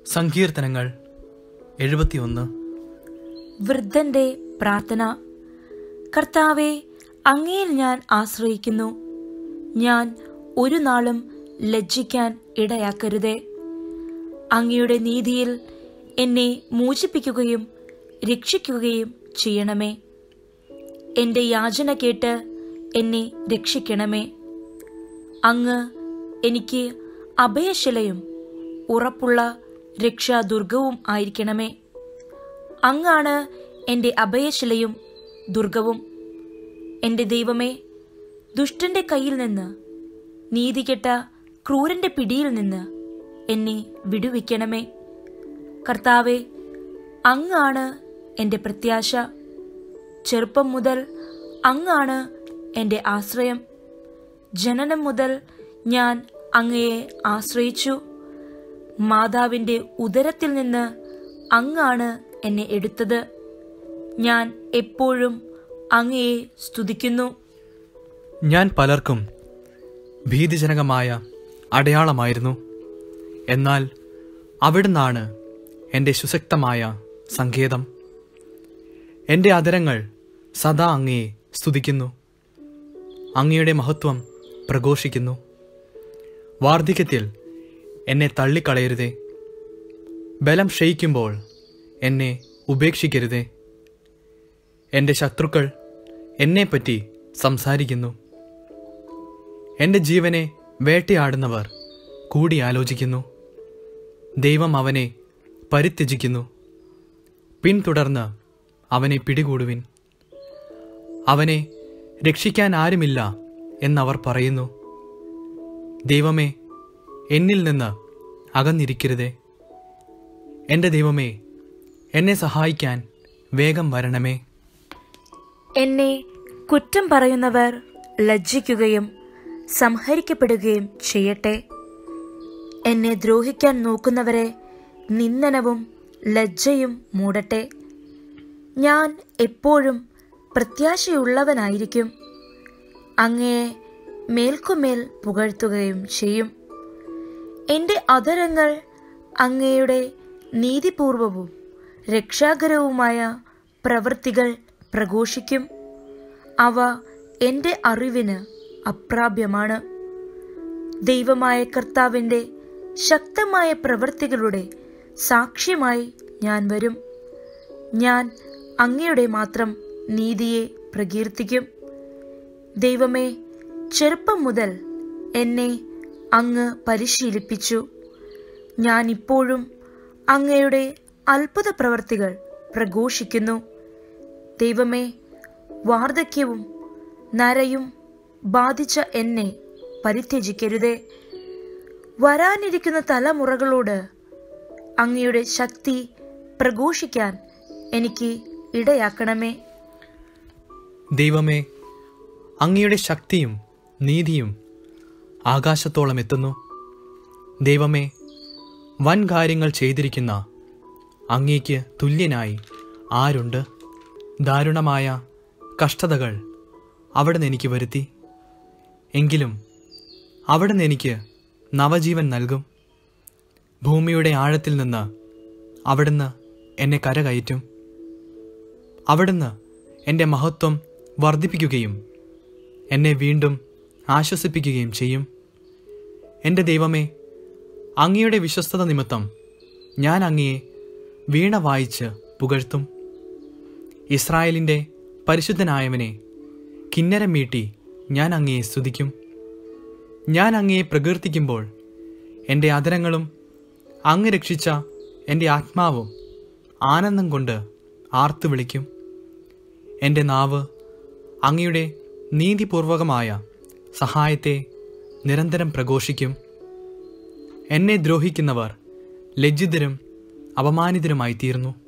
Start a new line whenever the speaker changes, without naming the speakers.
സങ്കീർത്തനങ്ങൾ എഴുപത്തിയൊന്ന്
വൃദ്ധന്റെ പ്രാർത്ഥന കർത്താവെ അങ്ങയിൽ ഞാൻ ആശ്രയിക്കുന്നു ഞാൻ ഒരു നാളും ലജ്ജിക്കാൻ ഇടയാക്കരുതേ അങ്ങയുടെ നീതിയിൽ എന്നെ മോചിപ്പിക്കുകയും രക്ഷിക്കുകയും ചെയ്യണമേ എന്റെ യാചന കേട്ട് എന്നെ രക്ഷിക്കണമേ അങ്ങ് എനിക്ക് അഭയശിലയും ഉറപ്പുള്ള രക്ഷാദുർഗവും ആയിരിക്കണമേ അങ്ങാണ് എൻ്റെ അഭയശിലയും ദുർഗവും എൻ്റെ ദൈവമേ ദുഷ്ടന്റെ കയ്യിൽ നിന്ന് നീതികെട്ട ക്രൂരന്റെ പിടിയിൽ നിന്ന് എന്നെ വിടുവിക്കണമേ കർത്താവെ അങ്ങാണ് എൻ്റെ പ്രത്യാശ ചെറുപ്പം മുതൽ അങ്ങാണ് എൻ്റെ ആശ്രയം ജനനം മുതൽ ഞാൻ അങ്ങയെ ആശ്രയിച്ചു മാതാവിൻ്റെ ഉദരത്തിൽ നിന്ന് അങ്ങാണ് എന്നെ എടുത്തത് ഞാൻ എപ്പോഴും അങ്ങയെ സ്തുതിക്കുന്നു
ഞാൻ പലർക്കും ഭീതിജനകമായ അടയാളമായിരുന്നു എന്നാൽ അവിടുന്നാണ് എൻ്റെ സുശക്തമായ സങ്കേതം എൻ്റെ അതരങ്ങൾ സദാ അങ്ങയെ സ്തുതിക്കുന്നു അങ്ങയുടെ മഹത്വം പ്രഘോഷിക്കുന്നു വാർദ്ധക്യത്തിൽ എന്നെ തള്ളിക്കളയരുതേ ബലം ക്ഷയിക്കുമ്പോൾ എന്നെ ഉപേക്ഷിക്കരുതേ എൻ്റെ ശത്രുക്കൾ എന്നെപ്പറ്റി സംസാരിക്കുന്നു എൻ്റെ ജീവനെ വേട്ടയാടുന്നവർ കൂടിയാലോചിക്കുന്നു ദൈവം അവനെ പരിത്യജിക്കുന്നു പിന്തുടർന്ന് അവനെ പിടികൂടുവിൻ അവനെ രക്ഷിക്കാൻ ആരുമില്ല എന്നവർ പറയുന്നു ദൈവമേ എന്നിൽ നിന്ന് അകന്നിരിക്കരുതേ എൻ്റെ ദൈവമേ എന്നെ സഹായിക്കാൻ വേഗം വരണമേ
എന്നെ കുറ്റം പറയുന്നവർ ലജ്ജിക്കുകയും സംഹരിക്കപ്പെടുകയും ചെയ്യട്ടെ എന്നെ ദ്രോഹിക്കാൻ നോക്കുന്നവരെ നിന്ദനവും ലജ്ജയും മൂടട്ടെ ഞാൻ എപ്പോഴും പ്രത്യാശയുള്ളവനായിരിക്കും അങ്ങയെ മേൽക്കുമേൽ പുകഴ്ത്തുകയും ചെയ്യും എൻ്റെ അധരങ്ങൾ അങ്ങയുടെ നീതിപൂർവവും രക്ഷാകരവുമായ പ്രവൃത്തികൾ പ്രഘോഷിക്കും അവ എൻ്റെ അറിവിന് അപ്രാപ്യമാണ് ദൈവമായ കർത്താവിൻ്റെ ശക്തമായ പ്രവൃത്തികളുടെ സാക്ഷ്യമായി ഞാൻ വരും ഞാൻ അങ്ങയുടെ മാത്രം നീതിയെ പ്രകീർത്തിക്കും ദൈവമേ ചെറുപ്പം മുതൽ എന്നെ അങ്ങ് പരിശീലിപ്പിച്ചു ഞാൻ ഇപ്പോഴും അങ്ങയുടെ അത്ഭുത പ്രവർത്തികൾ പ്രഘോഷിക്കുന്നു ദൈവമേ വാർദ്ധക്യവും നരയും ബാധിച്ച എന്നെ പരിത്യജിക്കരുതേ വരാനിരിക്കുന്ന തലമുറകളോട് അങ്ങയുടെ ശക്തി പ്രഘോഷിക്കാൻ എനിക്ക് ഇടയാക്കണമേ
ദൈവമേ അങ്ങയുടെ ശക്തിയും നീതിയും ആകാശത്തോളം എത്തുന്നു ദൈവമേ വൻ കാര്യങ്ങൾ ചെയ്തിരിക്കുന്ന അങ്ങേക്ക് തുല്യനായി ആരുണ്ട് ദാരുണമായ കഷ്ടതകൾ അവിടുന്ന് എനിക്ക് വരുത്തി എങ്കിലും അവിടുന്ന് എനിക്ക് നവജീവൻ നൽകും ഭൂമിയുടെ ആഴത്തിൽ നിന്ന് അവിടുന്ന് എന്നെ കരകയറ്റും അവിടുന്ന് എൻ്റെ മഹത്വം വർദ്ധിപ്പിക്കുകയും എന്നെ വീണ്ടും ആശ്വസിപ്പിക്കുകയും ചെയ്യും എൻ്റെ ദൈവമേ അങ്ങയുടെ വിശ്വസ്തത നിമിത്തം ഞാൻ അങ്ങയെ വീണ വായിച്ച് പുകഴ്ത്തും ഇസ്രായേലിൻ്റെ പരിശുദ്ധനായവനെ കിന്നരം മീട്ടി ഞാൻ അങ്ങയെ സ്തുതിക്കും ഞാൻ അങ്ങയെ പ്രകീർത്തിക്കുമ്പോൾ എൻ്റെ അതരങ്ങളും അങ്ങ് രക്ഷിച്ച എൻ്റെ ആത്മാവും ആനന്ദം കൊണ്ട് ആർത്തു വിളിക്കും എൻ്റെ നാവ് അങ്ങയുടെ നീതിപൂർവകമായ സഹായത്തെ നിരന്തരം പ്രഘോഷിക്കും എന്നെ ദ്രോഹിക്കുന്നവർ ലജ്ജിതരും അപമാനിതരുമായി തീർന്നു